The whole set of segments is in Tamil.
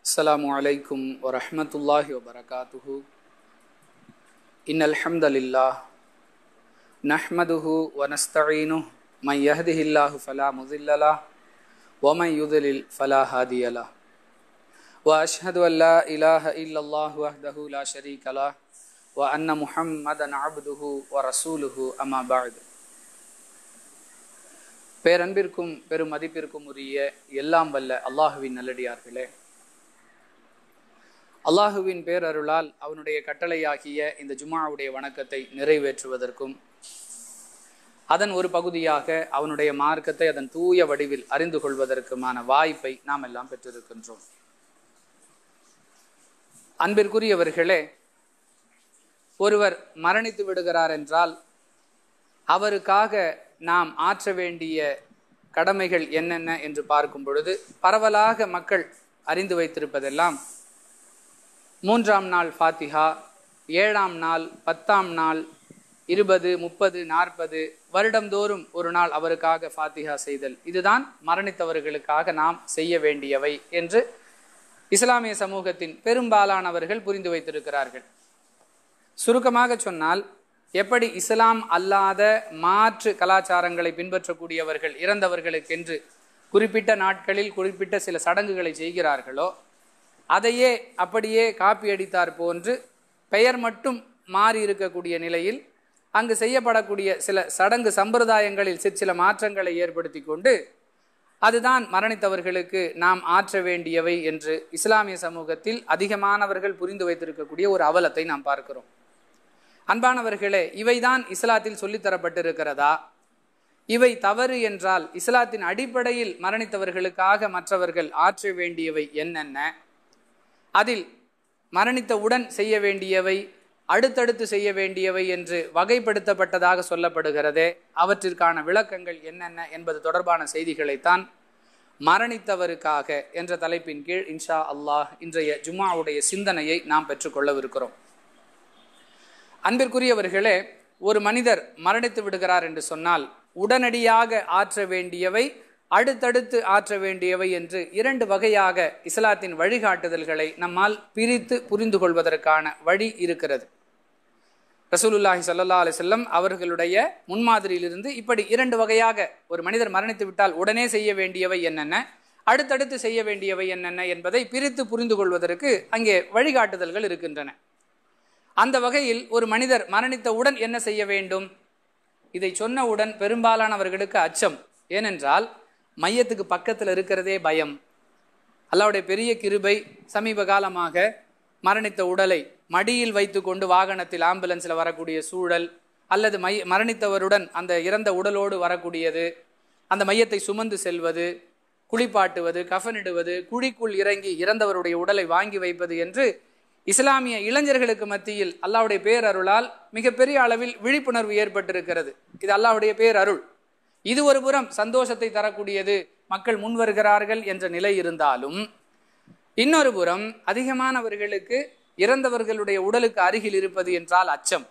السلام عليكم ورحمة الله وبركاته إن الحمد لله نحمده ونستعينه من يهده الله فلا مضل له ومن يضلل فلا هادي له وأشهد أن لا إله إلا الله وحده لا شريك له وأن محمدا عبده ورسوله أما بعد பேரன்பிற்கும் பெரும் மதிப்பிற்கும் உரிய எல்லாம் வல்ல அல்லாஹுவின் நல்லடியார்களே அல்லாஹுவின் பேரருளால் அவனுடைய கட்டளையாகிய இந்த ஜுமாவுடைய வணக்கத்தை நிறைவேற்றுவதற்கும் அதன் ஒரு பகுதியாக அவனுடைய மார்க்கத்தை அதன் தூய வடிவில் அறிந்து கொள்வதற்குமான வாய்ப்பை நாம் எல்லாம் பெற்றிருக்கின்றோம் அன்பிற்குரியவர்களே ஒருவர் மரணித்து விடுகிறார் என்றால் அவருக்காக நாம் ஆற்ற வேண்டிய கடமைகள் என்னென்ன என்று பார்க்கும் பொழுது பரவலாக மக்கள் அறிந்து வைத்திருப்பதெல்லாம் மூன்றாம் நாள் ஃபாத்திஹா ஏழாம் நாள் பத்தாம் நாள் இருபது முப்பது நாற்பது வருடந்தோறும் ஒரு நாள் அவருக்காக ஃபாத்திஹா செய்தல் இதுதான் மரணித்தவர்களுக்காக நாம் செய்ய வேண்டியவை என்று இஸ்லாமிய சமூகத்தின் பெரும்பாலானவர்கள் புரிந்து வைத்திருக்கிறார்கள் சுருக்கமாக சொன்னால் எப்படி இஸ்லாம் அல்லாத மாற்று கலாச்சாரங்களை பின்பற்றக்கூடியவர்கள் இறந்தவர்களுக்கென்று குறிப்பிட்ட நாட்களில் குறிப்பிட்ட சில சடங்குகளை செய்கிறார்களோ அதையே அப்படியே காப்பி அடித்தார் போன்று பெயர் மட்டும் மாறி இருக்கக்கூடிய நிலையில் அங்கு செய்யப்படக்கூடிய சில சடங்கு சம்பிரதாயங்களில் சிற்சில மாற்றங்களை ஏற்படுத்தி கொண்டு அதுதான் மரணித்தவர்களுக்கு நாம் ஆற்ற வேண்டியவை என்று இஸ்லாமிய சமூகத்தில் அதிகமானவர்கள் புரிந்து வைத்திருக்கக்கூடிய ஒரு அவலத்தை நாம் பார்க்கிறோம் அன்பானவர்களே இவைதான் இஸ்லாத்தில் சொல்லித்தரப்பட்டிருக்கிறதா இவை தவறு என்றால் இஸ்லாத்தின் அடிப்படையில் மரணித்தவர்களுக்காக மற்றவர்கள் ஆற்ற வேண்டியவை என்னென்ன அதில் மரணித்தவுடன் செய்ய வேண்டியவை அடுத்தடுத்து செய்ய வேண்டியவை என்று வகைப்படுத்தப்பட்டதாக சொல்லப்படுகிறதே அவற்றிற்கான விளக்கங்கள் என்னென்ன என்பது தொடர்பான செய்திகளைத்தான் மரணித்தவருக்காக என்ற தலைப்பின் கீழ் இன்ஷா அல்லாஹ் இன்றைய ஜும்மாவுடைய சிந்தனையை நாம் பெற்றுக்கொள்ளவிருக்கிறோம் அன்பிற்குரியவர்களே ஒரு மனிதர் மரணித்து விடுகிறார் என்று சொன்னால் உடனடியாக ஆற்ற வேண்டியவை அடுத்தடுத்து ஆற்ற வேண்டியவை என்று இரண்டு வகையாக இஸ்லாத்தின் வழிகாட்டுதல்களை நம்மால் பிரித்து புரிந்து கொள்வதற்கான வழி இருக்கிறது ரசூலுல்லாஹி சல்லா அலிசல்லம் அவர்களுடைய முன்மாதிரியிலிருந்து இப்படி இரண்டு வகையாக ஒரு மனிதர் மரணித்து விட்டால் உடனே செய்ய வேண்டியவை என்னென்ன அடுத்தடுத்து செய்ய வேண்டியவை என்னென்ன என்பதை பிரித்து புரிந்து கொள்வதற்கு அங்கே வழிகாட்டுதல்கள் இருக்கின்றன அந்த வகையில் ஒரு மனிதர் மரணித்தவுடன் என்ன செய்ய வேண்டும் இதை சொன்னவுடன் பெரும்பாலானவர்களுக்கு அச்சம் ஏனென்றால் மையத்துக்கு பக்கத்தில் இருக்கிறதே பயம் அல்லாவுடைய பெரிய கிருபை சமீப காலமாக மரணித்த உடலை மடியில் வைத்து கொண்டு வாகனத்தில் ஆம்புலன்ஸில் வரக்கூடிய சூழல் அல்லது மை மரணித்தவருடன் அந்த இறந்த உடலோடு வரக்கூடியது அந்த மையத்தை சுமந்து செல்வது குளிப்பாட்டுவது கஃனிடுவது குழிக்குள் இறங்கி இறந்தவருடைய உடலை வாங்கி வைப்பது என்று இஸ்லாமிய இளைஞர்களுக்கு மத்தியில் அல்லாவுடைய பேரருளால் மிகப்பெரிய அளவில் விழிப்புணர்வு ஏற்பட்டிருக்கிறது இது அல்லாவுடைய பேரருள் இது ஒரு புறம் சந்தோஷத்தை தரக்கூடியது மக்கள் முன் வருகிறார்கள் என்ற நிலை இருந்தாலும் இன்னொரு புறம் அதிகமானவர்களுக்கு இறந்தவர்களுடைய உடலுக்கு அருகில் இருப்பது என்றால் அச்சம்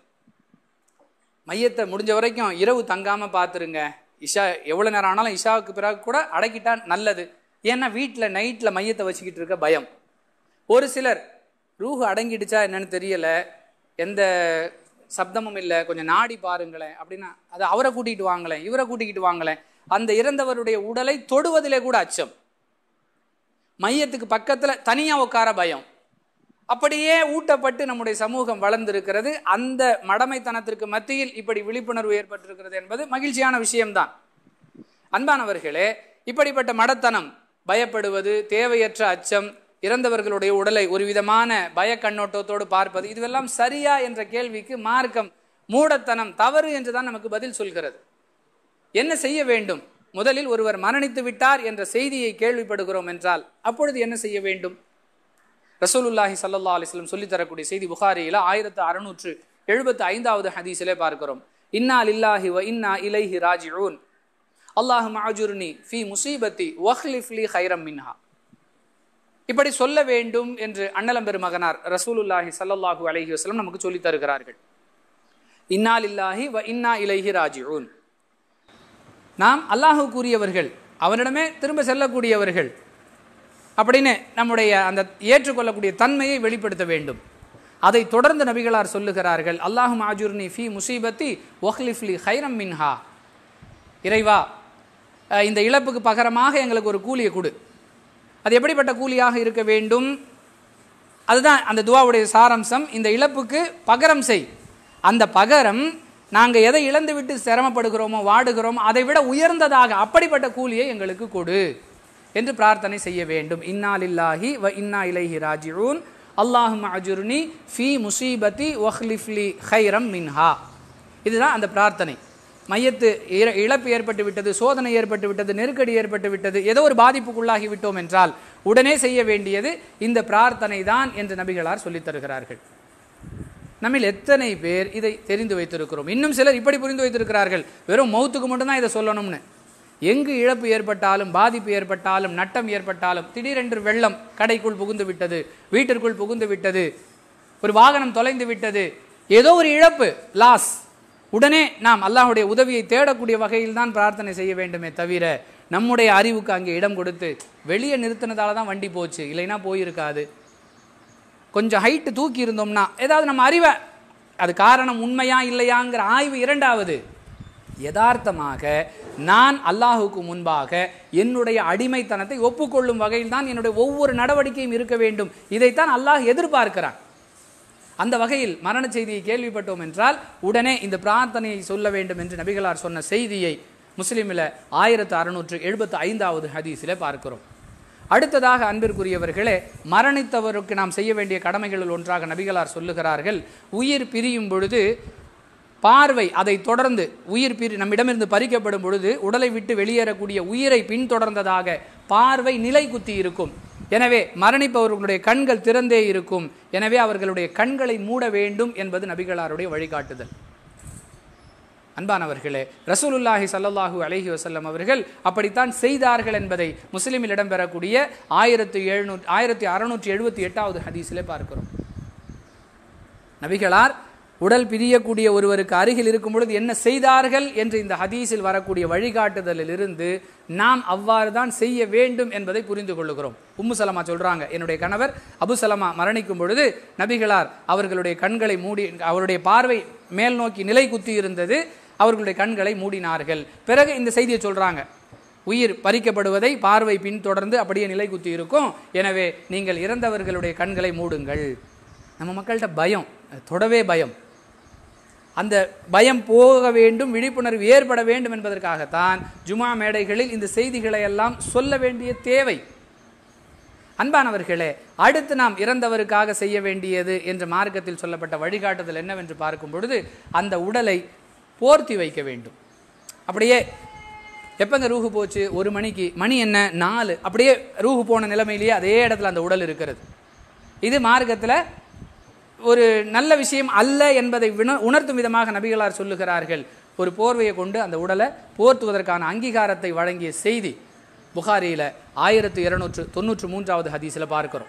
மையத்தை முடிஞ்ச வரைக்கும் இரவு தங்காம பார்த்துருங்க இஷா எவ்வளவு நேரம் ஆனாலும் இஷாவுக்கு பிறகு கூட அடக்கிட்டா நல்லது ஏன்னா வீட்டில் நைட்டில் மையத்தை வச்சுக்கிட்டு இருக்க பயம் ஒரு சிலர் ரூஹு அடங்கிடுச்சா என்னன்னு தெரியல எந்த சப்தமும் இல்லை கொஞ்சம் நாடி பாருங்களேன் அப்படின்னா அதை அவரை கூட்டிகிட்டு வாங்களேன் இவரை கூட்டிக்கிட்டு வாங்களேன் அந்த இறந்தவருடைய உடலை தொடுவதிலே கூட அச்சம் மையத்துக்கு பக்கத்தில் தனியாக உட்கார பயம் அப்படியே ஊட்டப்பட்டு நம்முடைய சமூகம் வளர்ந்திருக்கிறது அந்த மடமைத்தனத்திற்கு மத்தியில் இப்படி விழிப்புணர்வு ஏற்பட்டிருக்கிறது என்பது மகிழ்ச்சியான விஷயம்தான் அன்பானவர்களே இப்படிப்பட்ட மடத்தனம் பயப்படுவது தேவையற்ற அச்சம் இறந்தவர்களுடைய உடலை ஒரு விதமான பய கண்ணோட்டத்தோடு பார்ப்பது இதுவெல்லாம் சரியா என்ற கேள்விக்கு மார்க்கம் மூடத்தனம் தவறு என்றுதான் நமக்கு பதில் சொல்கிறது என்ன செய்ய வேண்டும் முதலில் ஒருவர் மரணித்து விட்டார் என்ற செய்தியை கேள்விப்படுகிறோம் என்றால் அப்பொழுது என்ன செய்ய வேண்டும் ரசூலுல்லாஹி சல்லா அலிஸ்லம் சொல்லித்தரக்கூடிய செய்தி புகாரியில ஆயிரத்து அறுநூற்று எழுபத்து ஐந்தாவது ஹதீஸிலே பார்க்கிறோம் இன்னா லில்லாஹி வ இன்னா இலைஹி ராஜிஊன் அல்லாஹு மாஜுர்னி ஃபி முசீபத்தி வஹ்லிஃப்லி ஹைரம் மின்ஹா இப்படி சொல்ல வேண்டும் என்று அண்ணலம் பெருமகனார் ரசூலுல்லாஹி சல்லாஹூ அலஹி வஸ்லம் நமக்கு சொல்லி தருகிறார்கள் இன்னாலில்லாஹி வ இன்னா இலைஹி ராஜிஊன் நாம் அல்லாஹு கூறியவர்கள் அவனிடமே திரும்ப செல்லக்கூடியவர்கள் அப்படின்னு நம்முடைய அந்த ஏற்றுக்கொள்ளக்கூடிய தன்மையை வெளிப்படுத்த வேண்டும் அதை தொடர்ந்து நபிகளார் சொல்லுகிறார்கள் அல்லாஹும் ஆஜுர்னி ஃபி முசீபத்தி ஒஹ்லிஃப்லி ஹைரம் மின்ஹா இறைவா அஹ், இந்த இழப்புக்கு பகரமாக எங்களுக்கு ஒரு கூலியை கொடு அது எப்படிப்பட்ட கூலியாக இருக்க வேண்டும் அதுதான் அந்த துவாவுடைய சாராம்சம் இந்த இழப்புக்கு பகரம் செய் அந்த பகரம் நாங்கள் எதை இழந்து விட்டு சிரமப்படுகிறோமோ வாடுகிறோமோ அதை விட உயர்ந்ததாக அப்படிப்பட்ட கூலியை எங்களுக்கு கொடு என்று பிரார்த்தனை செய்ய வேண்டும் இன்னா லில்லாஹி வ இன்னா இலைஹி ராஜிஊன் அல்லாஹும் அஜுர்னி ஃபி முசீபத்தி ஒஹ்லிஃப்லி ஹைரம் மின்ஹா இதுதான் அந்த பிரார்த்தனை மையத்து இர- இழப்பு ஏற்பட்டு விட்டது சோதனை ஏற்பட்டு விட்டது நெருக்கடி ஏற்பட்டு விட்டது ஏதோ ஒரு பாதிப்புக்குள்ளாகி விட்டோம் என்றால் உடனே செய்ய வேண்டியது இந்த பிரார்த்தனை தான் என்று நபிகளார் சொல்லித் தருகிறார்கள் நம்மில் எத்தனை பேர் இதை தெரிந்து வைத்திருக்கிறோம் இன்னும் சிலர் இப்படி புரிந்து வைத்திருக்கிறார்கள் வெறும் மௌத்துக்கு மட்டும்தான் இதை சொல்லணும்னு எங்கு இழப்பு ஏற்பட்டாலும் பாதிப்பு ஏற்பட்டாலும் நட்டம் ஏற்பட்டாலும் திடீரென்று வெள்ளம் கடைக்குள் புகுந்து விட்டது வீட்டிற்குள் புகுந்து விட்டது ஒரு வாகனம் தொலைந்து விட்டது ஏதோ ஒரு இழப்பு லாஸ் உடனே நாம் அல்லாஹ்வுடைய உதவியை தேடக்கூடிய வகையில் தான் பிரார்த்தனை செய்ய வேண்டுமே தவிர நம்முடைய அறிவுக்கு அங்கே இடம் கொடுத்து வெளியே நிறுத்தினதால தான் வண்டி போச்சு இல்லைன்னா போயிருக்காது கொஞ்சம் ஹைட்டு தூக்கி இருந்தோம்னா ஏதாவது நம்ம அறிவை அது காரணம் உண்மையா இல்லையாங்கிற ஆய்வு இரண்டாவது யதார்த்தமாக நான் அல்லாஹுக்கு முன்பாக என்னுடைய அடிமைத்தனத்தை ஒப்புக்கொள்ளும் வகையில் தான் என்னுடைய ஒவ்வொரு நடவடிக்கையும் இருக்க வேண்டும் இதைத்தான் அல்லாஹ் எதிர்பார்க்கிறான் அந்த வகையில் மரண செய்தியை கேள்விப்பட்டோம் என்றால் உடனே இந்த பிரார்த்தனையை சொல்ல வேண்டும் என்று நபிகளார் சொன்ன செய்தியை முஸ்லிமில் ஆயிரத்து அறுநூற்று எழுபத்து ஐந்தாவது ஹதீஸில் பார்க்கிறோம் அடுத்ததாக அன்பிற்குரியவர்களே மரணித்தவருக்கு நாம் செய்ய வேண்டிய கடமைகளில் ஒன்றாக நபிகளார் சொல்லுகிறார்கள் உயிர் பிரியும் பொழுது பார்வை அதை தொடர்ந்து உயிர் பிரி நம்மிடமிருந்து பறிக்கப்படும் பொழுது உடலை விட்டு வெளியேறக்கூடிய உயிரை பின்தொடர்ந்ததாக பார்வை நிலை குத்தி இருக்கும் எனவே மரணிப்பவர்களுடைய கண்கள் திறந்தே இருக்கும் எனவே அவர்களுடைய கண்களை மூட வேண்டும் என்பது நபிகளாருடைய வழிகாட்டுதல் அன்பானவர்களே ரசூலுல்லாஹி ஸல்லல்லாஹு அலைஹி வஸல்லம் அவர்கள் அப்படித்தான் செய்தார்கள் என்பதை முஸ்லிமில் இடம்பெறக்கூடிய ஆயிரத்து எழுநூற்றி ஆயிரத்தி அறுநூற்றி எழுபத்தி எட்டாவது ஹதீஸிலே பார்க்கிறோம் நபிகளார் உடல் பிரியக்கூடிய ஒருவருக்கு அருகில் இருக்கும் பொழுது என்ன செய்தார்கள் என்று இந்த ஹதீஸில் வரக்கூடிய வழிகாட்டுதலில் இருந்து நாம் அவ்வாறு தான் செய்ய வேண்டும் என்பதை புரிந்து கொள்ளுகிறோம் உம்மு சலமா சொல்றாங்க என்னுடைய கணவர் அபு சலமா மரணிக்கும் பொழுது நபிகளார் அவர்களுடைய கண்களை மூடி அவருடைய பார்வை மேல் நோக்கி நிலை குத்தி இருந்தது அவர்களுடைய கண்களை மூடினார்கள் பிறகு இந்த செய்தியை சொல்றாங்க உயிர் பறிக்கப்படுவதை பார்வை பின்தொடர்ந்து அப்படியே நிலை குத்தி இருக்கும் எனவே நீங்கள் இறந்தவர்களுடைய கண்களை மூடுங்கள் நம்ம மக்கள்கிட்ட பயம் தொடவே பயம் அந்த பயம் போக வேண்டும் விழிப்புணர்வு ஏற்பட வேண்டும் என்பதற்காகத்தான் ஜுமா மேடைகளில் இந்த செய்திகளை எல்லாம் சொல்ல வேண்டிய தேவை அன்பானவர்களே அடுத்து நாம் இறந்தவருக்காக செய்ய வேண்டியது என்ற மார்க்கத்தில் சொல்லப்பட்ட வழிகாட்டுதல் என்னவென்று பார்க்கும் பொழுது அந்த உடலை போர்த்தி வைக்க வேண்டும் அப்படியே எப்பங்க ரூஹு போச்சு ஒரு மணிக்கு மணி என்ன நாலு அப்படியே ரூஹு போன நிலைமையிலேயே அதே இடத்துல அந்த உடல் இருக்கிறது இது மார்க்கத்தில் ஒரு நல்ல விஷயம் அல்ல என்பதை விண உணர்த்தும் விதமாக நபிகளார் சொல்லுகிறார்கள் ஒரு போர்வையை கொண்டு அந்த உடலை போர்த்துவதற்கான அங்கீகாரத்தை வழங்கிய செய்தி புகாரியில் ஆயிரத்து இருநூற்று தொண்ணூற்று மூன்றாவது ஹதீஸில் பார்க்கிறோம்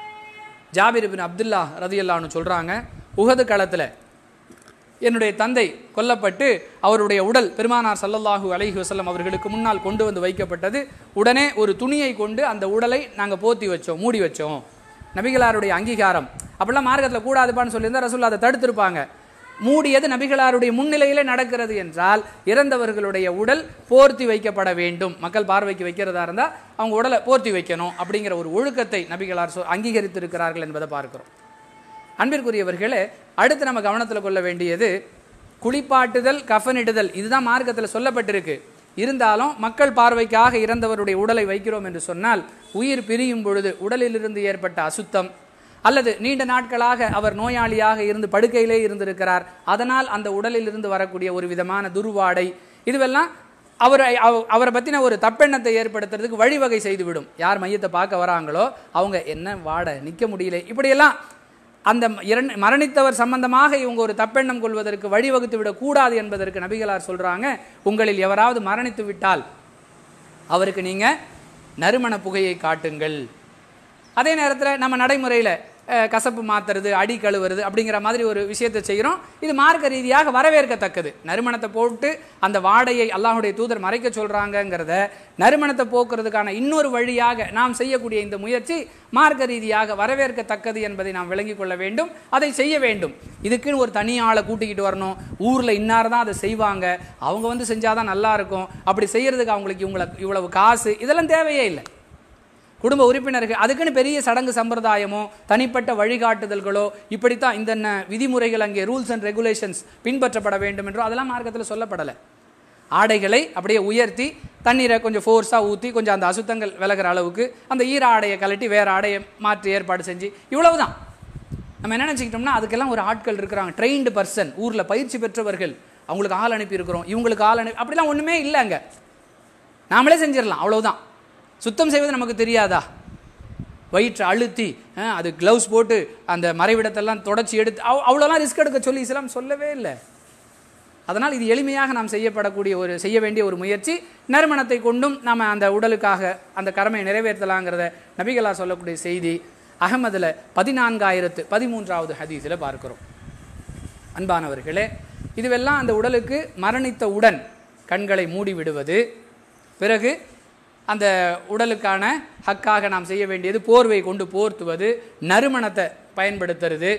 ஜாபிர் பின் அப்துல்லா ரதியல்லான்னு சொல்கிறாங்க உகது களத்தில் என்னுடைய தந்தை கொல்லப்பட்டு அவருடைய உடல் பெருமானார் சல்லல்லாஹு அலைஹி வஸல்லம் அவர்களுக்கு முன்னால் கொண்டு வந்து வைக்கப்பட்டது உடனே ஒரு துணியை கொண்டு அந்த உடலை நாங்கள் போத்தி வச்சோம் மூடி வச்சோம் நபிகளாருடைய அங்கீகாரம் அப்படிலாம் மார்க்கத்தில் கூடாதுப்பான்னு சொல்லியிருந்தா ரசூல் அதை தடுத்திருப்பாங்க மூடியது நபிகளாருடைய முன்னிலையிலே நடக்கிறது என்றால் இறந்தவர்களுடைய உடல் போர்த்தி வைக்கப்பட வேண்டும் மக்கள் பார்வைக்கு வைக்கிறதா இருந்தால் அவங்க உடலை போர்த்தி வைக்கணும் அப்படிங்கிற ஒரு ஒழுக்கத்தை நபிகளார் சொ அங்கீகரித்திருக்கிறார்கள் என்பதை பார்க்கிறோம் அன்பிற்குரியவர்களே அடுத்து நம்ம கவனத்தில் கொள்ள வேண்டியது குளிப்பாட்டுதல் கஃனிடுதல் இதுதான் மார்க்கத்தில் சொல்லப்பட்டிருக்கு இருந்தாலும் மக்கள் பார்வைக்காக இறந்தவருடைய உடலை வைக்கிறோம் என்று சொன்னால் உயிர் பிரியும் பொழுது உடலிலிருந்து ஏற்பட்ட அசுத்தம் அல்லது நீண்ட நாட்களாக அவர் நோயாளியாக இருந்து படுக்கையிலே இருந்திருக்கிறார் அதனால் அந்த உடலிலிருந்து வரக்கூடிய ஒரு விதமான துர்வாடை இதுவெல்லாம் அவரை அவ- அவரை பற்றின ஒரு தப்பெண்ணத்தை ஏற்படுத்துறதுக்கு வழிவகை செய்துவிடும் யார் மையத்தை பார்க்க வராங்களோ அவங்க என்ன வாட நிற்க முடியல இப்படியெல்லாம் அந்த இரண் மரணித்தவர் சம்பந்தமாக இவங்க ஒரு தப்பெண்ணம் கொள்வதற்கு வழிவகுத்து விடக்கூடாது என்பதற்கு நபிகளார் சொல்றாங்க உங்களில் எவராவது மரணித்து விட்டால் அவருக்கு நீங்க நறுமண புகையை காட்டுங்கள் அதே நேரத்தில் நம்ம நடைமுறையில் அஹ், கசப்பு மாத்துறது அடி கழுவுறது அப்படிங்கிற மாதிரி ஒரு விஷயத்தை செய்கிறோம் இது மார்க்க ரீதியாக வரவேற்கத்தக்கது நறுமணத்தை போட்டு அந்த வாடையை அல்லாஹுடைய தூதர் மறைக்க சொல்கிறாங்கங்கிறத நறுமணத்தை போக்குறதுக்கான இன்னொரு வழியாக நாம் செய்யக்கூடிய இந்த முயற்சி மார்க்க ரீதியாக வரவேற்கத்தக்கது என்பதை நாம் விளங்கிக் கொள்ள வேண்டும் அதை செய்ய வேண்டும் இதுக்குன்னு ஒரு தனி ஆளை கூட்டிக்கிட்டு வரணும் ஊரில் இன்னார் தான் அதை செய்வாங்க அவங்க வந்து செஞ்சாதான் நல்லா இருக்கும் அப்படி செய்யறதுக்கு அவங்களுக்கு இவங்களை இவ்வளவு காசு இதெல்லாம் தேவையே இல்லை குடும்ப உறுப்பினர்கள் அதுக்குன்னு பெரிய சடங்கு சம்பிரதாயமோ தனிப்பட்ட வழிகாட்டுதல்களோ இப்படித்தான் இந்த விதிமுறைகள் அங்கே ரூல்ஸ் அண்ட் ரெகுலேஷன்ஸ் பின்பற்றப்பட வேண்டும் என்றோ அதெல்லாம் மார்க்கத்தில் சொல்லப்படலை ஆடைகளை அப்படியே உயர்த்தி தண்ணீரை கொஞ்சம் ஃபோர்ஸாக ஊற்றி கொஞ்சம் அந்த அசுத்தங்கள் விலகிற அளவுக்கு அந்த ஈர ஆடையை கழட்டி வேறு ஆடையை மாற்றி ஏற்பாடு செஞ்சு இவ்வளவுதான் நம்ம என்ன நினச்சிக்கிட்டோம்னா அதுக்கெல்லாம் ஒரு ஆட்கள் இருக்கிறாங்க ட்ரெயின்டு பர்சன் ஊரில் பயிற்சி பெற்றவர்கள் அவங்களுக்கு ஆள் அனுப்பியிருக்கிறோம் இவங்களுக்கு ஆள் அனுப்பி அப்படிலாம் ஒன்றுமே இல்லை அங்கே நாமளே செஞ்சிடலாம் அவ்வளவுதான் சுத்தம் செய்வது நமக்கு தெரியாதா வயிற்றை அழுத்தி அஹ், அது க்ளவுஸ் போட்டு அந்த மறைவிடத்தெல்லாம் தொடச்சி எடுத்து அவ் அவ்வளோலாம் ரிஸ்க் எடுக்க சொல்லி இஸ்லாம் சொல்லவே இல்லை அதனால் இது எளிமையாக நாம் செய்யப்படக்கூடிய ஒரு செய்ய வேண்டிய ஒரு முயற்சி நறுமணத்தை கொண்டும் நாம் அந்த உடலுக்காக அந்த கடமையை நிறைவேற்றலாங்கிறத நபிகளா சொல்லக்கூடிய செய்தி அகமதில் பதினான்காயிரத்து பதிமூன்றாவது ஹதீஸில் பார்க்கிறோம் அன்பானவர்களே இதுவெல்லாம் அந்த உடலுக்கு மரணித்த உடன் கண்களை மூடி விடுவது பிறகு அந்த உடலுக்கான ஹக்காக நாம் செய்ய வேண்டியது போர்வை கொண்டு போர்த்துவது நறுமணத்தை பயன்படுத்துறது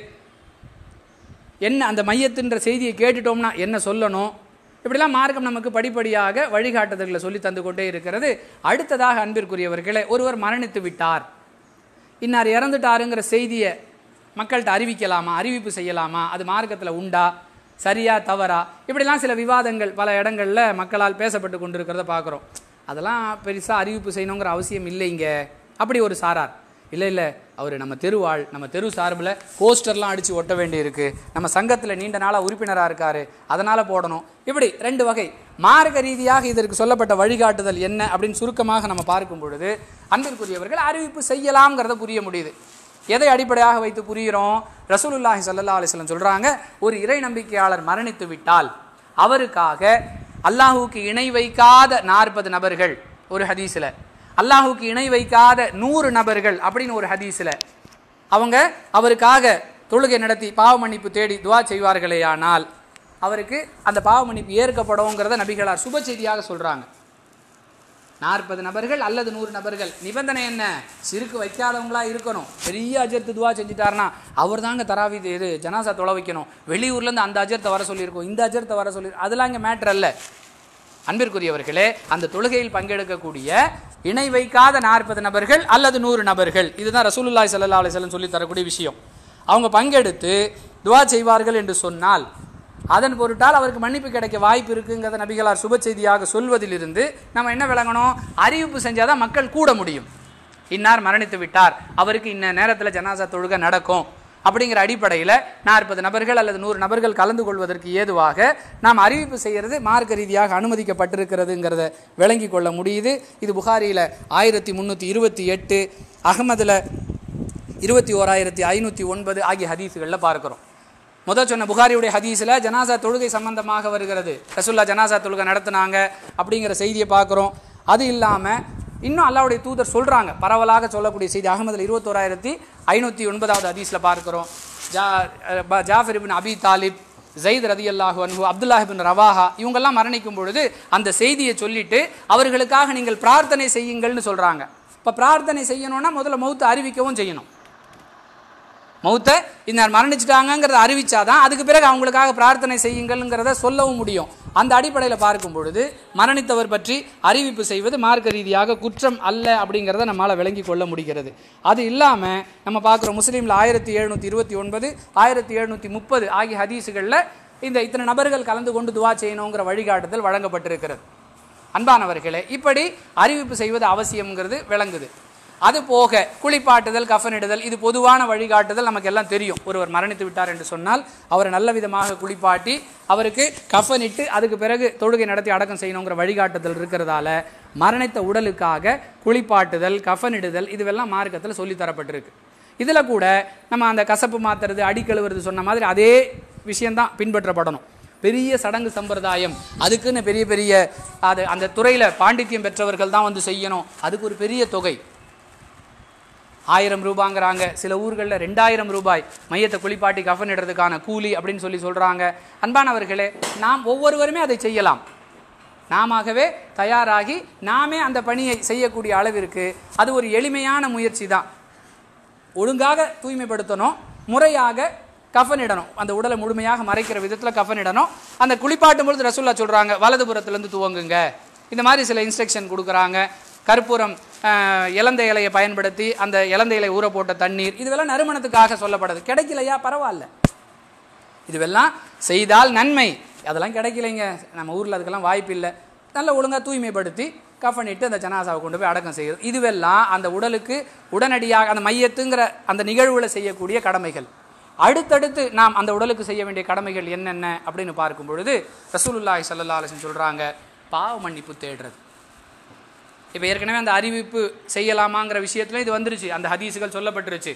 என்ன அந்த மையத்தின்ற செய்தியை கேட்டுட்டோம்னா என்ன சொல்லணும் இப்படிலாம் மார்க்கம் நமக்கு படிப்படியாக வழிகாட்டுதல்களை சொல்லி தந்து கொண்டே இருக்கிறது அடுத்ததாக அன்பிற்குரியவர்களே ஒருவர் மரணித்து விட்டார் இன்னார் இறந்துட்டாருங்கிற செய்தியை மக்கள்கிட்ட அறிவிக்கலாமா அறிவிப்பு செய்யலாமா அது மார்க்கத்தில் உண்டா சரியா தவறா இப்படிலாம் சில விவாதங்கள் பல இடங்களில் மக்களால் பேசப்பட்டு கொண்டிருக்கிறத பார்க்குறோம் அதெல்லாம் பெருசாக அறிவிப்பு செய்யணுங்கிற அவசியம் இல்லைங்க அப்படி ஒரு சாரார் இல்லை இல்லை அவர் நம்ம தெருவாள் நம்ம தெரு சார்பில் போஸ்டர்லாம் அடித்து ஒட்ட வேண்டியிருக்கு நம்ம சங்கத்தில் நீண்ட நாளாக உறுப்பினராக இருக்காரு அதனால் போடணும் இப்படி ரெண்டு வகை மார்க்க ரீதியாக இதற்கு சொல்லப்பட்ட வழிகாட்டுதல் என்ன அப்படின்னு சுருக்கமாக நம்ம பார்க்கும் பொழுது அன்பிற்குரியவர்கள் அறிவிப்பு செய்யலாம்ங்கிறத புரிய முடியுது எதை அடிப்படையாக வைத்து புரிகிறோம் ரசூலுல்லாஹி ஸல்லல்லாஹு அலைஹி வஸல்லம் சொல்றாங்க ஒரு இறை நம்பிக்கையாளர் மரணித்து விட்டால் அவருக்காக அல்லாஹுவுக்கு இணை வைக்காத நாற்பது நபர்கள் ஒரு ஹதீஸ்ல அல்லாஹுவுக்கு இணை வைக்காத நூறு நபர்கள் அப்படின்னு ஒரு ஹதீஸ்ல அவங்க அவருக்காக தொழுகை நடத்தி பாவ மன்னிப்பு தேடி துவா செய்வார்களேயானால் அவருக்கு அந்த பாவ மன்னிப்பு ஏற்கப்படும்ங்கிறத நபிகளார் சுப செய்தியாக சொல்றாங்க நாற்பது நபர்கள் அல்லது நூறு நபர்கள் நிபந்தனை என்ன சிறுக்கு வைக்காதவங்களா இருக்கணும் பெரிய அஜர்த்து துவா செஞ்சுட்டாருன்னா அவர் தாங்க தராவி இது ஜனாசா தொலை வைக்கணும் வெளியூர்லேருந்து அந்த அஜர்த்தை வர சொல்லியிருக்கோம் இந்த அஜர்த்தை வர சொல்லி அதெல்லாம் இங்கே மேட்ரு அல்ல அன்பிற்குரியவர்களே அந்த தொழுகையில் பங்கெடுக்கக்கூடிய இணை வைக்காத நாற்பது நபர்கள் அல்லது நூறு நபர்கள் இதுதான் ரசூலுல்லாஹி ஸல்லல்லாஹு அலைஹி வஸல்லம் சொல்லி தரக்கூடிய விஷயம் அவங்க பங்கெடுத்து துவா செய்வார்கள் என்று சொன்னால் அதன் பொருட்டால் அவருக்கு மன்னிப்பு கிடைக்க வாய்ப்பு இருக்குங்கிறத நபிகளார் சுப செய்தியாக சொல்வதிலிருந்து நம்ம என்ன விளங்கணும் அறிவிப்பு செஞ்சாதான் மக்கள் கூட முடியும் இன்னார் மரணித்து விட்டார் அவருக்கு இன்ன நேரத்தில் ஜனாசா தொழுகை நடக்கும் அப்படிங்கிற அடிப்படையில் நாற்பது நபர்கள் அல்லது நூறு நபர்கள் கலந்து கொள்வதற்கு ஏதுவாக நாம் அறிவிப்பு செய்கிறது மார்க்க ரீதியாக அனுமதிக்கப்பட்டிருக்கிறதுங்கிறத விளங்கி கொள்ள முடியுது இது புகாரியில் ஆயிரத்தி முந்நூற்றி இருபத்தி எட்டு அகமதில் இருபத்தி ஓராயிரத்தி ஐநூற்றி ஒன்பது ஆகிய ஹதீஸுகளில் பார்க்கிறோம் முதல் சொன்ன புகாரியுடைய ஹதீஸில் ஜனாசா தொழுகை சம்பந்தமாக வருகிறது ரசுல்லா ஜனாசா தொழுகை நடத்துனாங்க அப்படிங்கிற செய்தியை பார்க்குறோம் அது இல்லாமல் இன்னும் அல்லாவுடைய தூதர் சொல்கிறாங்க பரவலாக சொல்லக்கூடிய செய்தி அகமதுல இருபத்தோராயிரத்தி ஐநூற்றி ஒன்பதாவது ஹதீஸில் பார்க்குறோம் ஜா அஹ் ப- ஜாஃபர் இபின் அபி தாலிப் ஜெயித் ரதி அல்லாஹு அன்ஹு அப்துல்லாஹ் பின் ரவாஹா இவங்கெல்லாம் மரணிக்கும் பொழுது அந்த செய்தியை சொல்லிட்டு அவர்களுக்காக நீங்கள் பிரார்த்தனை செய்யுங்கள்னு சொல்கிறாங்க இப்போ பிரார்த்தனை செய்யணும்னா முதல்ல மௌத்தை அறிவிக்கவும் செய்யணும் மௌத்தை இன்னார் மரணிச்சிட்டாங்கங்கிறத அறிவிச்சாதான் அதுக்கு பிறகு அவங்களுக்காக பிரார்த்தனை செய்யுங்கள்ங்கிறத சொல்லவும் முடியும் அந்த அடிப்படையில் பார்க்கும் பொழுது மரணித்தவர் பற்றி அறிவிப்பு செய்வது மார்க்க ரீதியாக குற்றம் அல்ல அப்படிங்கிறத நம்மால் விளங்கி கொள்ள முடிகிறது அது இல்லாமல் நம்ம பார்க்குறோம் முஸ்லீமில் ஆயிரத்தி எழுநூற்றி இருபத்தி ஒன்பது ஆயிரத்தி எழுநூற்றி முப்பது ஆகிய ஹதீஸுகளில் இந்த இத்தனை நபர்கள் கலந்து கொண்டு துவா செய்யணுங்கிற வழிகாட்டுதல் வழங்கப்பட்டிருக்கிறது அன்பானவர்களே இப்படி அறிவிப்பு செய்வது அவசியம்ங்கிறது விளங்குது அது போக குளிப்பாட்டுதல் கஃனிடுதல் இது பொதுவான வழிகாட்டுதல் நமக்கு எல்லாம் தெரியும் ஒருவர் மரணித்து விட்டார் என்று சொன்னால் அவரை நல்ல விதமாக குளிப்பாட்டி அவருக்கு கஃனிட்டு அதுக்கு பிறகு தொழுகை நடத்தி அடக்கம் செய்யணுங்கிற வழிகாட்டுதல் இருக்கிறதால மரணித்த உடலுக்காக குளிப்பாட்டுதல் கஃனிடுதல் இதுவெல்லாம் மார்க்கத்தில் சொல்லித் தரப்பட்டிருக்கு இதில் கூட நம்ம அந்த கசப்பு மாத்துறது அடி கழுவுறது சொன்ன மாதிரி அதே விஷயம்தான் பின்பற்றப்படணும் பெரிய சடங்கு சம்பிரதாயம் அதுக்குன்னு பெரிய பெரிய அது அந்த துறையில் பாண்டித்யம் பெற்றவர்கள் தான் வந்து செய்யணும் அதுக்கு ஒரு பெரிய தொகை ஆயிரம் ரூபாங்கிறாங்க சில ஊர்களில் ரெண்டாயிரம் ரூபாய் மையத்தை குளிப்பாட்டி கஃன் இடுறதுக்கான கூலி அப்படின்னு சொல்லி சொல்கிறாங்க அன்பானவர்களே நாம் ஒவ்வொருவருமே அதை செய்யலாம் நாமவே தயாராகி நாமே அந்த பணியை செய்யக்கூடிய அளவிற்கு அது ஒரு எளிமையான முயற்சி தான் ஒழுங்காக தூய்மைப்படுத்தணும் முறையாக கஃனிடணும் அந்த உடலை முழுமையாக மறைக்கிற விதத்தில் கஃனிடணும் அந்த குளிப்பாட்டும் பொழுது ரசூல்லா சொல்கிறாங்க வலதுபுறத்துலேருந்து துவங்குங்க இந்த மாதிரி சில இன்ஸ்ட்ரக்ஷன் கொடுக்குறாங்க கற்பூரம் ஆஹ், இலந்தை இலையை பயன்படுத்தி அந்த இலந்தை இலை ஊற போட்ட தண்ணீர் இதுவெல்லாம் நறுமணத்துக்காக சொல்லப்படுது கிடைக்கலையா பரவாயில்ல இதுவெல்லாம் செய்தால் நன்மை அதெல்லாம் கிடைக்கலைங்க நம்ம ஊரில் அதுக்கெல்லாம் வாய்ப்பு இல்லை நல்ல ஒழுங்காக தூய்மைப்படுத்தி கஃனிட்டு அந்த ஜனாசாவை கொண்டு போய் அடக்கம் செய்கிறது இதுவெல்லாம் அந்த உடலுக்கு உடனடியாக அந்த மையத்துங்கிற அந்த நிகழ்வில் செய்யக்கூடிய கடமைகள் அடுத்தடுத்து நாம் அந்த உடலுக்கு செய்ய வேண்டிய கடமைகள் என்னென்ன அப்படின்னு பார்க்கும் பொழுது ரசூலுல்லாஹி ஸல்லல்லாஹு அலைஹி வஸல்லம் சொல்கிறாங்க பாவ மன்னிப்பு தேடுறது இப்போ ஏற்கனவே அந்த அறிவிப்பு செய்யலாமாங்கிற விஷயத்துல இது வந்துருச்சு அந்த ஹதீஸுகள் சொல்லப்பட்டுருச்சு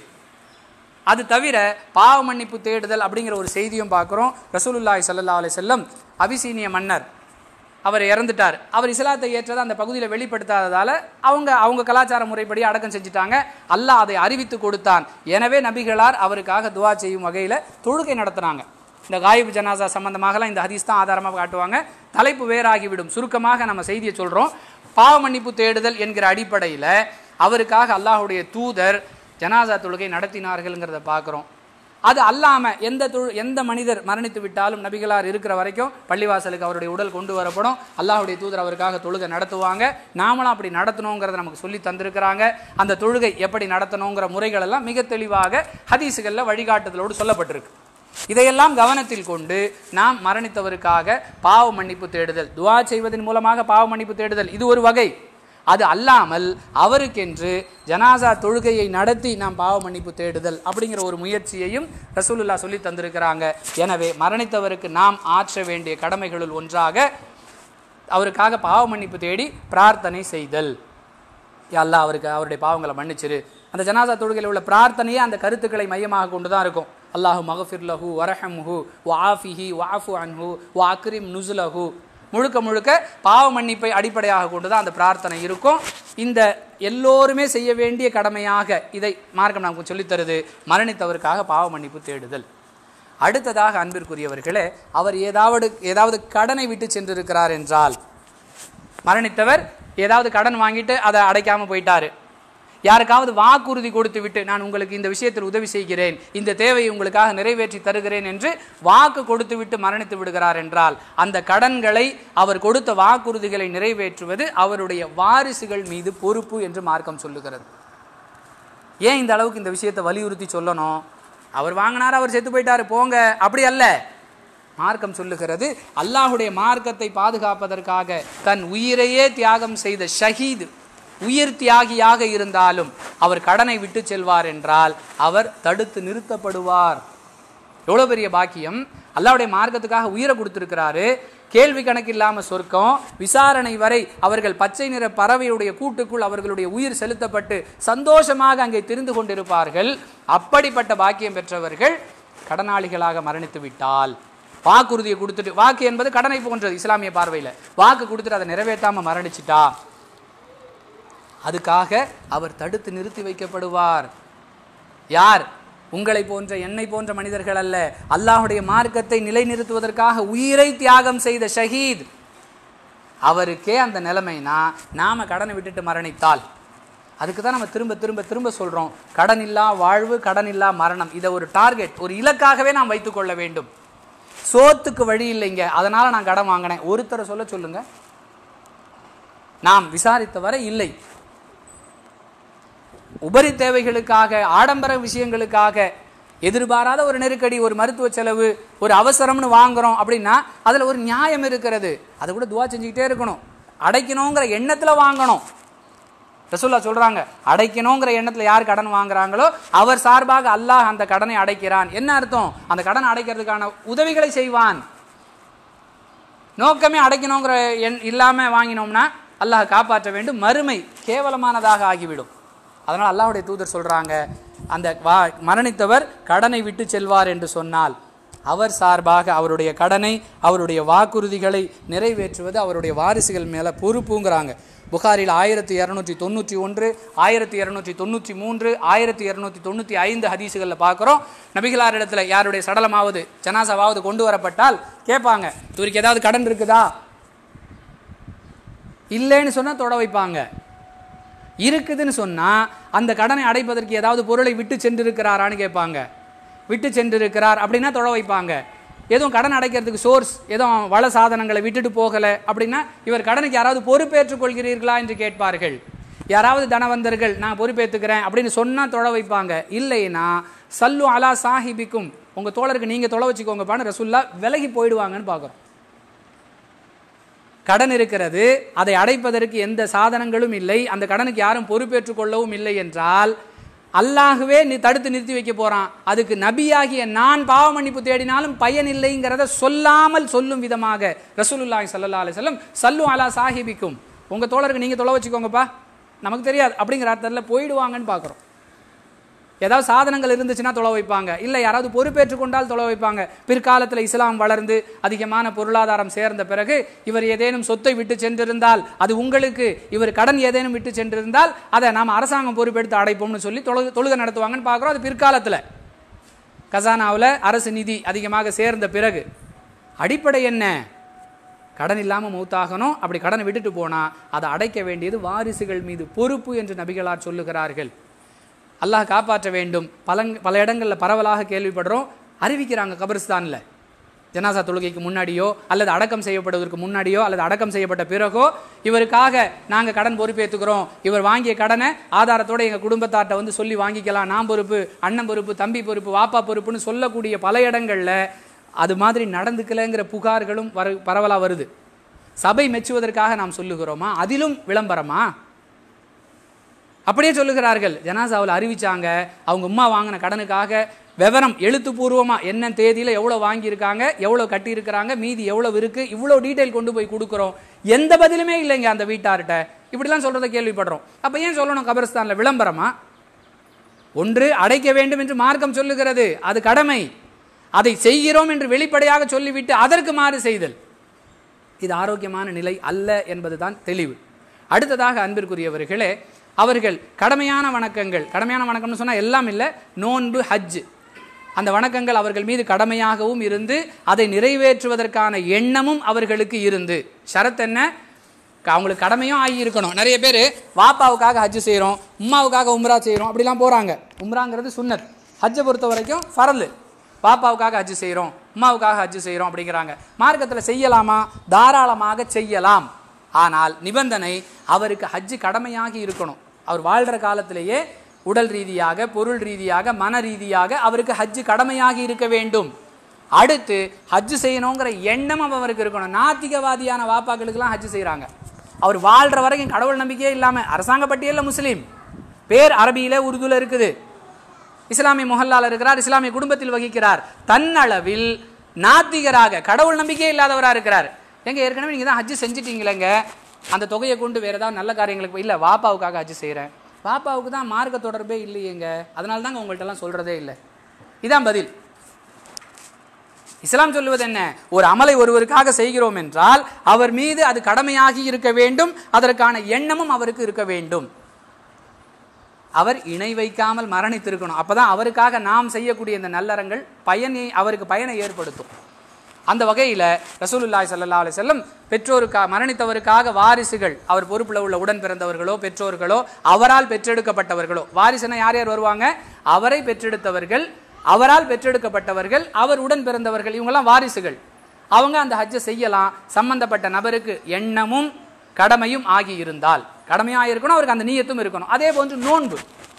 அது தவிர பாவ மன்னிப்பு தேடுதல் அப்படிங்கிற ஒரு செய்தியும் பார்க்குறோம் ரசூலுல்லாஹி ஸல்லல்லாஹு அலைஹி வஸல்லம் அபிசீனிய மன்னர் அவர் இறந்துட்டார் அவர் இஸ்லாத்தை ஏற்றதை அந்த பகுதியில் வெளிப்படுத்தாததால அவங்க அவங்க கலாச்சார முறைப்படி அடக்கம் செஞ்சுட்டாங்க அல்லாஹ் அதை அறிவித்து கொடுத்தான் எனவே நபிகளார் அவருக்காக துவா செய்யும் வகையில் தொழுகை நடத்துனாங்க இந்த காயிபு ஜனாசா சம்பந்தமாகலாம் இந்த ஹதீஸ் தான் ஆதாரமாக காட்டுவாங்க தலைப்பு வேறாகிவிடும் சுருக்கமாக நம்ம செய்தியை சொல்கிறோம் பாவ மன்னிப்பு தேடுதல் என்கிற அடிப்படையில் அவருக்காக அல்லாஹ்வுடைய தூதர் ஜனாசா தொழுகை நடத்தினார்கள்ங்கிறத பார்க்குறோம் அது அல்லாமல் எந்த தொழு எந்த மனிதர் மரணித்து விட்டாலும் நபிகளார் இருக்கிற வரைக்கும் பள்ளிவாசலுக்கு அவருடைய உடல் கொண்டு வரப்படும் அல்லாஹ்வுடைய தூதர் அவருக்காக தொழுகை நடத்துவாங்க நாமளும் அப்படி நடத்தணுங்கிறத நமக்கு சொல்லி தந்திருக்கிறாங்க அந்த தொழுகை எப்படி நடத்தணுங்கிற முறைகள் எல்லாம் மிக தெளிவாக ஹதீஸுகளில் வழிகாட்டுதலோடு சொல்லப்பட்டிருக்கு இதையெல்லாம் கவனத்தில் கொண்டு நாம் மரணித்தவருக்காக பாவ மன்னிப்பு தேடுதல் துவா செய்வதன் மூலமாக பாவ மன்னிப்பு தேடுதல் இது ஒரு வகை அது அல்லாமல் அவருக்கென்று ஜனாசா தொழுகையை நடத்தி நாம் பாவ மன்னிப்பு தேடுதல் அப்படிங்கிற ஒரு முயற்சியையும் ரசூலுல்லா சொல்லி தந்திருக்கிறாங்க எனவே மரணித்தவருக்கு நாம் ஆற்ற வேண்டிய கடமைகளுள் ஒன்றாக அவருக்காக பாவ மன்னிப்பு தேடி பிரார்த்தனை செய்தல் யா அல்லாஹ் அவருக்கு அவருடைய பாவங்களை மன்னிச்சிரு அந்த ஜனாசா தொழுகையில் உள்ள பிரார்த்தனையே அந்த கருத்துக்களை மையமாக கொண்டு தான் இருக்கும் அல்லாஹு மகஃபிர் லஹு வரஹம்ஹு வாஃபிஹி வாஃபு அன்ஹு வா அக்ரிம் நுசுலஹு முழுக்க முழுக்க பாவ மன்னிப்பை அடிப்படையாக கொண்டு தான் அந்த பிரார்த்தனை இருக்கும் இந்த எல்லோருமே செய்ய வேண்டிய கடமையாக இதை மார்க்கம் நமக்கு சொல்லித் தருது மரணித்தவருக்காக பாவ மன்னிப்பு தேடுதல் அடுத்ததாக அன்பிற்குரியவர்களே அவர் ஏதாவது ஏதாவது கடனை விட்டு சென்றிருக்கிறார் என்றால் மரணித்தவர் ஏதாவது கடன் வாங்கிட்டு அதை அடைக்காம போயிட்டாரு யாருக்காவது வாக்குறுதி கொடுத்து விட்டு நான் உங்களுக்கு இந்த விஷயத்தில் உதவி செய்கிறேன் இந்த தேவையை உங்களுக்காக நிறைவேற்றி தருகிறேன் என்று வாக்கு கொடுத்து விட்டு மரணித்து விடுகிறார் என்றால் அந்த கடன்களை அவர் கொடுத்த வாக்குறுதிகளை நிறைவேற்றுவது அவருடைய வாரிசுகள் மீது பொறுப்பு என்று மார்க்கம் சொல்லுகிறது ஏன் இந்த அளவுக்கு இந்த விஷயத்தை வலியுறுத்தி சொல்லணும் அவர் வாங்கினார் அவர் செத்து போயிட்டாரு போங்க அப்படி அல்ல மார்க்கம் சொல்லுகிறது அல்லாஹுடைய மார்க்கத்தை பாதுகாப்பதற்காக தன் உயிரையே தியாகம் செய்த ஷஹீது உயிர் தியாகியாக இருந்தாலும் அவர் கடனை விட்டு செல்வார் என்றால் அவர் தடுத்து நிறுத்தப்படுவார் எவ்வளோ பெரிய பாக்கியம் அல்லாஹ்வுடைய மார்க்கத்துக்காக உயிரை கொடுத்துருக்கிறாரு கேள்வி கணக்கில்லாம சொர்க்கம் விசாரணை வரை அவர்கள் பச்சை நிற பறவையுடைய கூட்டுக்குள் அவர்களுடைய உயிர் செலுத்தப்பட்டு சந்தோஷமாக அங்கே திரிந்து கொண்டிருப்பார்கள் அப்படிப்பட்ட பாக்கியம் பெற்றவர்கள் கடனாளிகளாக மரணித்து விட்டால் வாக்குறுதியை கொடுத்துட்டு வாக்கு என்பது கடனை போன்றது இஸ்லாமிய பார்வையில் வாக்கு கொடுத்துட்டு அதை நிறைவேற்றாம மரணிச்சிட்டா அதுக்காக அவர் தடுத்து நிறுத்தி வைக்கப்படுவார் யார் உங்களை போன்ற என்னை போன்ற மனிதர்கள் அல்ல அல்லாஹுடைய மார்க்கத்தை நிலைநிறுத்துவதற்காக உயிரை தியாகம் செய்த ஷஹீத் அவருக்கே அந்த நிலைமைனா நாம கடனை விட்டுட்டு மரணித்தால் அதுக்கு தான் நம்ம திரும்ப திரும்ப திரும்ப சொல்றோம் கடன் இல்லா வாழ்வு கடன் இல்லா மரணம் இதை ஒரு டார்கெட் ஒரு இலக்காகவே நாம் வைத்துக்கொள்ள வேண்டும் சோத்துக்கு வழி இல்லைங்க அதனால நான் கடன் வாங்கினேன் ஒருத்தரை சொல்ல சொல்லுங்க நாம் விசாரித்த வரை இல்லை உபரி தேவைகளுக்காக ஆடம்பர விஷயங்களுக்காக எதிர்பாராத ஒரு நெருக்கடி ஒரு மருத்துவ செலவு ஒரு அவசரம்னு வாங்குறோம் அப்படின்னா அதில் ஒரு நியாயம் இருக்கிறது அதை கூட துவா செஞ்சுக்கிட்டே இருக்கணும் அடைக்கணுங்கிற எண்ணத்தில் வாங்கணும் ரசூல்லா சொல்றாங்க அடைக்கணுங்கிற எண்ணத்தில் யார் கடன் வாங்குறாங்களோ அவர் சார்பாக அல்லாஹ் அந்த கடனை அடைக்கிறான் என்ன அர்த்தம் அந்த கடன் அடைக்கிறதுக்கான உதவிகளை செய்வான் நோக்கமே அடைக்கணுங்கிற எண் இல்லாம வாங்கினோம்னா அல்லாஹ் காப்பாற்ற வேண்டும் மறுமை கேவலமானதாக ஆகிவிடும் அதனால் அல்லாஹ்வுடைய தூதர் சொல்றாங்க அந்த வா மரணித்தவர் கடனை விட்டு செல்வார் என்று சொன்னால் அவர் சார்பாக அவருடைய கடனை அவருடைய வாக்குறுதிகளை நிறைவேற்றுவது அவருடைய வாரிசுகள் மேலே பொறுப்புங்கிறாங்க புகாரில் ஆயிரத்தி இரநூற்றி தொண்ணூற்றி ஒன்று ஆயிரத்தி இரநூற்றி தொண்ணூற்றி மூன்று ஆயிரத்தி இரநூத்தி தொண்ணூற்றி ஐந்து ஹதீஸுகளில் பார்க்குறோம் நபிகளார் இடத்துல யாருடைய சடலமாவது ஜனாசாவாவது கொண்டு வரப்பட்டால் கேட்பாங்க இவருக்கு ஏதாவது கடன் இருக்குதா இல்லைன்னு சொன்னால் தொட வைப்பாங்க இருக்குதுன்னு சொன்னால் அந்த கடனை அடைப்பதற்கு ஏதாவது பொருளை விட்டு சென்றிருக்கிறாரான்னு கேட்பாங்க விட்டு சென்றிருக்கிறார் அப்படின்னா தொட வைப்பாங்க எதுவும் கடன் அடைக்கிறதுக்கு சோர்ஸ் எதுவும் வள சாதனங்களை விட்டுட்டு போகலை அப்படின்னா இவர் கடனுக்கு யாராவது பொறுப்பேற்றுக் கொள்கிறீர்களா என்று கேட்பார்கள் யாராவது தனவந்தர்கள் நான் பொறுப்பேற்றுக்கிறேன் அப்படின்னு சொன்னால் தொட வைப்பாங்க இல்லைன்னா சல்லு அலா சாஹிபிக்கும் உங்கள் தோழருக்கு நீங்கள் தொலை வச்சுக்கோங்கப்பான்னு ரசுல்லா விலகி போயிடுவாங்கன்னு பார்க்குறோம் கடன் இருக்கிறது அதை அடைப்பதற்கு எந்த சாதனங்களும் இல்லை அந்த கடனுக்கு யாரும் பொறுப்பேற்றுக் கொள்ளவும் இல்லை என்றால் அல்லாகவே நீ தடுத்து நிறுத்தி வைக்க போறான் அதுக்கு நபியாகிய நான் பாவ மன்னிப்பு தேடினாலும் பயன் இல்லைங்கிறத சொல்லாமல் சொல்லும் விதமாக ரசூலுல்லாஹி ஸல்லல்லாஹு அலைஹி வஸல்லம் சல்லு அலா சாஹிபிக்கும் உங்க தோழருக்கு நீங்க தொலை வச்சுக்கோங்கப்பா நமக்கு தெரியாது அப்படிங்கிற அர்த்தத்தில் போயிடுவாங்கன்னு பார்க்குறோம் ஏதாவது சாதனங்கள் இருந்துச்சுன்னா தொலை வைப்பாங்க இல்லை யாராவது பொறுப்பேற்றுக் கொண்டால் தொலை வைப்பாங்க பிற்காலத்தில் இஸ்லாம் வளர்ந்து அதிகமான பொருளாதாரம் சேர்ந்த பிறகு இவர் ஏதேனும் சொத்தை விட்டு சென்றிருந்தால் அது உங்களுக்கு இவர் கடன் ஏதேனும் விட்டு சென்றிருந்தால் அதை நாம் அரசாங்கம் பொறுப்பெடுத்து அடைப்போம்னு சொல்லி தொழு தொழுகை நடத்துவாங்கன்னு பார்க்குறோம் அது பிற்காலத்தில் கசானாவில் அரசு நிதி அதிகமாக சேர்ந்த பிறகு அடிப்படை என்ன கடன் இல்லாமல் மௌத்தாகணும் அப்படி கடனை விட்டுட்டு போனால் அதை அடைக்க வேண்டியது வாரிசுகள் மீது பொறுப்பு என்று நபிகளார் சொல்லுகிறார்கள் அல்லாஹ் காப்பாற்ற வேண்டும் பல பல இடங்களில் பரவலாக கேள்விப்படுறோம் அறிவிக்கிறாங்க கபரிஸ்தானில் ஜனாசா தொழுகைக்கு முன்னாடியோ அல்லது அடக்கம் செய்யப்படுவதற்கு முன்னாடியோ அல்லது அடக்கம் செய்யப்பட்ட பிறகோ இவருக்காக நாங்கள் கடன் பொறுப்பேற்றுக்கிறோம் இவர் வாங்கிய கடனை ஆதாரத்தோடு எங்கள் குடும்பத்தார்ட்ட வந்து சொல்லி வாங்கிக்கலாம் நான் பொறுப்பு அண்ணன் பொறுப்பு தம்பி பொறுப்பு வாப்பா பொறுப்புன்னு சொல்லக்கூடிய பல இடங்களில் அது மாதிரி நடந்துக்கலைங்கிற புகார்களும் வர பரவலாக வருது சபை மெச்சுவதற்காக நாம் சொல்லுகிறோமா அதிலும் விளம்பரமா அப்படியே சொல்லுகிறார்கள் ஜனாசாவில் அறிவிச்சாங்க அவங்க உம்மா வாங்கின கடனுக்காக விவரம் எழுத்துப்பூர்வமாக என்ன தேதியில் எவ்வளோ வாங்கியிருக்காங்க எவ்வளோ கட்டியிருக்கிறாங்க மீதி எவ்வளோ இருக்குது இவ்வளோ டீட்டெயில் கொண்டு போய் கொடுக்குறோம் எந்த பதிலுமே இல்லைங்க அந்த வீட்டார்கிட்ட இப்படிலாம் சொல்கிறத கேள்விப்படுறோம் அப்போ ஏன் சொல்லணும் கபரஸ்தானில் விளம்பரமா ஒன்று அடைக்க வேண்டும் என்று மார்க்கம் சொல்லுகிறது அது கடமை அதை செய்கிறோம் என்று வெளிப்படையாக சொல்லிவிட்டு அதற்கு மாறு செய்தல் இது ஆரோக்கியமான நிலை அல்ல என்பதுதான் தெளிவு அடுத்ததாக அன்பிற்குரியவர்களே அவர்கள் கடமையான வணக்கங்கள் கடமையான வணக்கம்னு சொன்னால் எல்லாம் இல்லை நோன்பு ஹஜ் அந்த வணக்கங்கள் அவர்கள் மீது கடமையாகவும் இருந்து அதை நிறைவேற்றுவதற்கான எண்ணமும் அவர்களுக்கு இருந்து ஷரத் என்ன அவங்களுக்கு கடமையும் ஆகி இருக்கணும் நிறைய பேர் வாப்பாவுக்காக ஹஜ் செய்கிறோம் உம்மாவுக்காக உம்ரா செய்கிறோம் அப்படிலாம் போகிறாங்க உம்ராங்கிறது சுன்னத் ஹஜ்ஜை பொறுத்த வரைக்கும் ஃபரலு பாப்பாவுக்காக ஹஜ் செய்கிறோம் உம்மாவுக்காக ஹஜ் செய்கிறோம் அப்படிங்கிறாங்க மார்க்கத்தில் செய்யலாமா தாராளமாக செய்யலாம் ஆனால் நிபந்தனை அவருக்கு ஹஜ்ஜு கடமையாகி இருக்கணும் அவர் வாழ்கிற காலத்திலேயே உடல் ரீதியாக பொருள் ரீதியாக மன ரீதியாக அவருக்கு ஹஜ்ஜு கடமையாகி இருக்க வேண்டும் அடுத்து ஹஜ்ஜு செய்யணுங்கிற எண்ணம் அவருக்கு இருக்கணும் நாத்திகவாதியான வாப்பாக்களுக்கெல்லாம் ஹஜ்ஜு செய்கிறாங்க அவர் வாழ்கிற வரைக்கும் கடவுள் நம்பிக்கையே இல்லாமல் அரசாங்க பட்டியலில் முஸ்லீம் பேர் அரபியில் உருதுல இருக்குது இஸ்லாமிய முஹல்லால இருக்கிறார் இஸ்லாமிய குடும்பத்தில் வகிக்கிறார் தன்னளவில் நாத்திகராக கடவுள் நம்பிக்கையே இல்லாதவராக இருக்கிறார் எங்க ஏற்கனவே நீங்கள் தான் ஹஜ்ஜு செஞ்சிட்டீங்களேங்க அந்த தொகையை கொண்டு வேறு ஏதாவது நல்ல காரியங்களுக்கு இல்லை வாப்பாவுக்காக ஹஜ்ஜு செய்கிறேன் வாப்பாவுக்கு தான் மார்க்க தொடர்பே இல்லையேங்க அதனால தாங்க உங்கள்கிட்டலாம் சொல்கிறதே இல்லை இதான் பதில் இஸ்லாம் சொல்லுவது என்ன ஒரு அமலை ஒருவருக்காக செய்கிறோம் என்றால் அவர் மீது அது கடமையாகி இருக்க வேண்டும் அதற்கான எண்ணமும் அவருக்கு இருக்க வேண்டும் அவர் இணை வைக்காமல் மரணித்திருக்கணும் அப்பதான் அவருக்காக நாம் செய்யக்கூடிய இந்த நல்லறங்கள் பயனை அவருக்கு பயனை ஏற்படுத்தும் அந்த வகையில் ரசூலுல்லாய் சல்லா அலி செல்லம் பெற்றோருக்கா மரணித்தவருக்காக வாரிசுகள் அவர் பொறுப்பில் உள்ள உடன் பிறந்தவர்களோ பெற்றோர்களோ அவரால் பெற்றெடுக்கப்பட்டவர்களோ வாரிசுனா யார் யார் வருவாங்க அவரை பெற்றெடுத்தவர்கள் அவரால் பெற்றெடுக்கப்பட்டவர்கள் அவர் உடன் பிறந்தவர்கள் இவங்கெல்லாம் வாரிசுகள் அவங்க அந்த ஹஜ்ஜை செய்யலாம் சம்பந்தப்பட்ட நபருக்கு எண்ணமும் கடமையும் ஆகி இருந்தால் கடமையாக இருக்கணும் அவருக்கு அந்த நீயத்தும் இருக்கணும் அதே போன்று நோன்பு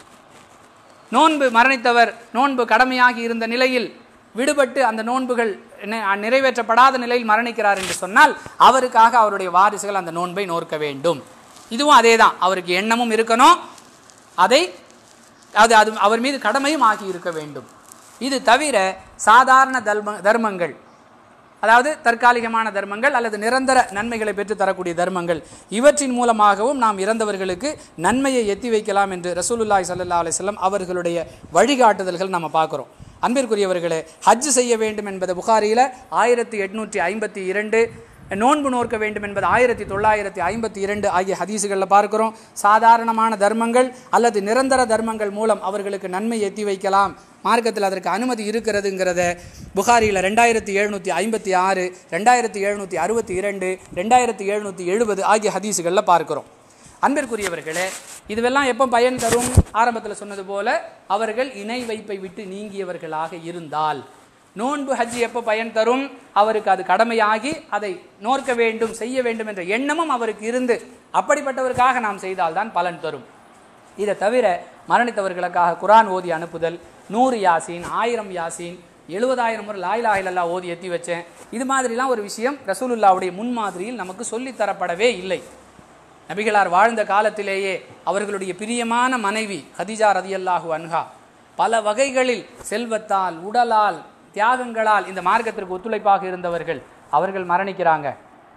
நோன்பு மரணித்தவர் நோன்பு கடமையாகி இருந்த நிலையில் விடுபட்டு அந்த நோன்புகள் நி- நிறைவேற்றப்படாத நிலையில் மரணிக்கிறார் என்று சொன்னால் அவருக்காக அவருடைய வாரிசுகள் அந்த நோன்பை நோற்க வேண்டும் இதுவும் அதே தான் அவருக்கு எண்ணமும் இருக்கணும் அதை அது அது அவர் மீது கடமையும் ஆகி இருக்க வேண்டும் இது தவிர சாதாரண தர்ம தர்மங்கள் அதாவது தற்காலிகமான தர்மங்கள் அல்லது நிரந்தர நன்மைகளை பெற்று தரக்கூடிய தர்மங்கள் இவற்றின் மூலமாகவும் நாம் இறந்தவர்களுக்கு நன்மையை எத்தி வைக்கலாம் என்று ரசூலுல்லாஹி ஸல்லல்லாஹு அலைஹி வஸல்லம் அவர்களுடைய வழிகாட்டுதல்கள் நம்ம பார்க்குறோம் அன்பிற்குரியவர்களே ஹஜ் செய்ய வேண்டும் என்பது புகாரியில் ஆயிரத்தி எட்நூற்றி ஐம்பத்தி இரண்டு நோன்பு நோக்க வேண்டும் என்பது ஆயிரத்தி தொள்ளாயிரத்தி ஐம்பத்தி இரண்டு ஆகிய ஹதீஸுகளில் பார்க்கிறோம் சாதாரணமான தர்மங்கள் அல்லது நிரந்தர தர்மங்கள் மூலம் அவர்களுக்கு நன்மை எத்தி வைக்கலாம் மார்க்கத்தில் அதற்கு அனுமதி இருக்கிறதுங்கிறத புகாரியில் ரெண்டாயிரத்தி எழுநூற்றி ஐம்பத்தி ஆறு ரெண்டாயிரத்தி எழுநூற்றி அறுபத்தி இரண்டு ரெண்டாயிரத்தி எழுநூற்றி எழுபது ஆகிய ஹதீஸுகளில் பார்க்கிறோம் அன்பிற்குரியவர்களே இதுவெல்லாம் எப்போ பயன் தரும் ஆரம்பத்தில் சொன்னது போல அவர்கள் இணை வைப்பை விட்டு நீங்கியவர்களாக இருந்தால் நோன்பு ஹஜ் எப்போ பயன் தரும் அவருக்கு அது கடமையாகி அதை நோர்க்க வேண்டும் செய்ய வேண்டும் என்ற எண்ணமும் அவருக்கு இருந்து அப்படிப்பட்டவருக்காக நாம் செய்தால்தான் பலன் தரும் இதை தவிர மரணித்தவர்களுக்காக குரான் ஓதி அனுப்புதல் நூறு யாசீன் ஆயிரம் யாசீன் எழுபதாயிரம் முறை லாயிலா இல்லல்லா ஓதி எத்தி வச்சேன் இது மாதிரிலாம் ஒரு விஷயம் ரசூலுல்லாவுடைய முன்மாதிரியில் நமக்கு சொல்லித் தரப்படவே இல்லை நபிகளார் வாழ்ந்த காலத்திலேயே அவர்களுடைய பிரியமான மனைவி ஹதிஜா ரதியல்லாஹு அன்ஹா பல வகைகளில் செல்வத்தால் உடலால் தியாகங்களால் இந்த மார்க்கத்திற்கு ஒத்துழைப்பாக இருந்தவர்கள் அவர்கள் மரணிக்கிறாங்க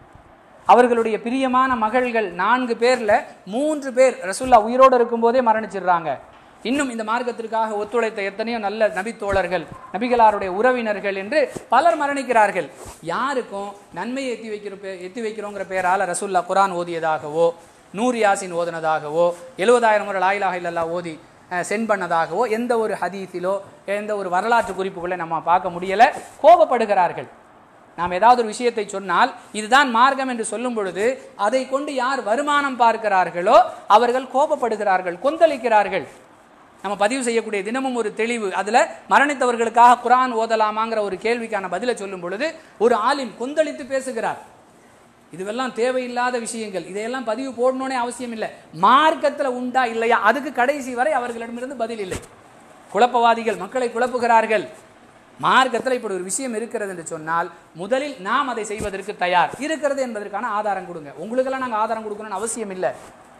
அவர்களுடைய பிரியமான மகள்கள் நான்கு பேர்ல மூன்று பேர் ரசுல்லா உயிரோடு இருக்கும்போதே மரணிச்சிடுறாங்க இன்னும் இந்த மார்க்கத்திற்காக ஒத்துழைத்த எத்தனையோ நல்ல நபித்தோழர்கள் நபிகளாருடைய உறவினர்கள் என்று பலர் மரணிக்கிறார்கள் யாருக்கும் நன்மையை எத்தி வைக்கிற பே எத்தி வைக்கிறோங்கிற பேரால ரசுல்லா குரான் ஓதியதாகவோ நூறு யாசின் ஓதுனதாகவோ எழுபதாயிரம் முறை லாயிலாக இல்லல்லா ஓதி அஹ், சென்ட் பண்ணதாகவோ எந்த ஒரு ஹதீஸிலோ எந்த ஒரு வரலாற்று குறிப்புகளை நம்ம பார்க்க முடியலை கோபப்படுகிறார்கள் நாம் ஏதாவது ஒரு விஷயத்தை சொன்னால் இதுதான் மார்க்கம் என்று சொல்லும் பொழுது அதை கொண்டு யார் வருமானம் பார்க்கிறார்களோ அவர்கள் கோபப்படுகிறார்கள் கொந்தளிக்கிறார்கள் நம்ம பதிவு செய்யக்கூடிய தினமும் ஒரு தெளிவு அதுல மரணித்தவர்களுக்காக குரான் ஓதலாமாங்கிற ஒரு கேள்விக்கான பதிலை சொல்லும் பொழுது ஒரு ஆலிம் கொந்தளித்து பேசுகிறார் இதுவெல்லாம் தேவையில்லாத விஷயங்கள் இதையெல்லாம் பதிவு போடணும்னே அவசியம் இல்லை மார்க்கத்துல உண்டா இல்லையா அதுக்கு கடைசி வரை அவர்களிடமிருந்து பதில் இல்லை குழப்பவாதிகள் மக்களை குழப்புகிறார்கள் மார்க்கத்தில் இப்படி ஒரு விஷயம் இருக்கிறது என்று சொன்னால் முதலில் நாம் அதை செய்வதற்கு தயார் இருக்கிறது என்பதற்கான ஆதாரம் கொடுங்க உங்களுக்கெல்லாம் நாங்கள் ஆதாரம் கொடுக்கணும்னு அவசியம் இல்லை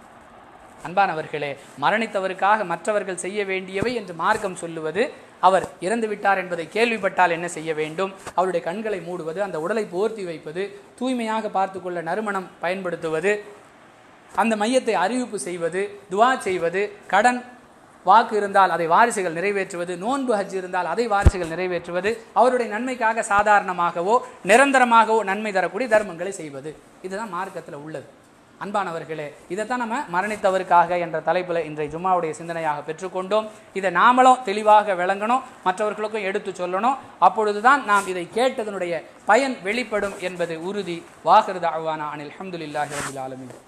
அன்பானவர்களே மரணித்தவருக்காக மற்றவர்கள் செய்ய வேண்டியவை என்று மார்க்கம் சொல்லுவது அவர் இறந்து விட்டார் என்பதை கேள்விப்பட்டால் என்ன செய்ய வேண்டும் அவருடைய கண்களை மூடுவது அந்த உடலை போர்த்தி வைப்பது தூய்மையாக பார்த்துக்கொள்ள நறுமணம் பயன்படுத்துவது அந்த மையத்தை அறிவிப்பு செய்வது துவா செய்வது கடன் வாக்கு இருந்தால் அதை வாரிசுகள் நிறைவேற்றுவது நோன்பு ஹஜ் இருந்தால் அதை வாரிசுகள் நிறைவேற்றுவது அவருடைய நன்மைக்காக சாதாரணமாகவோ நிரந்தரமாகவோ நன்மை தரக்கூடிய தர்மங்களை செய்வது இதுதான் மார்க்கத்தில் உள்ளது அன்பானவர்களே இதைத்தான் நம்ம மரணித்தவருக்காக என்ற தலைப்பில் இன்றைய ஜும்மாவுடைய சிந்தனையாக பெற்றுக்கொண்டோம் இதை நாமளும் தெளிவாக விளங்கணும் மற்றவர்களுக்கும் எடுத்து சொல்லணும் அப்பொழுதுதான் நாம் இதை கேட்டதனுடைய பயன் வெளிப்படும் என்பது உறுதி வாகிருத அவானா அனில் அஹமதுல்லாஹி ரபில் ஆலமின்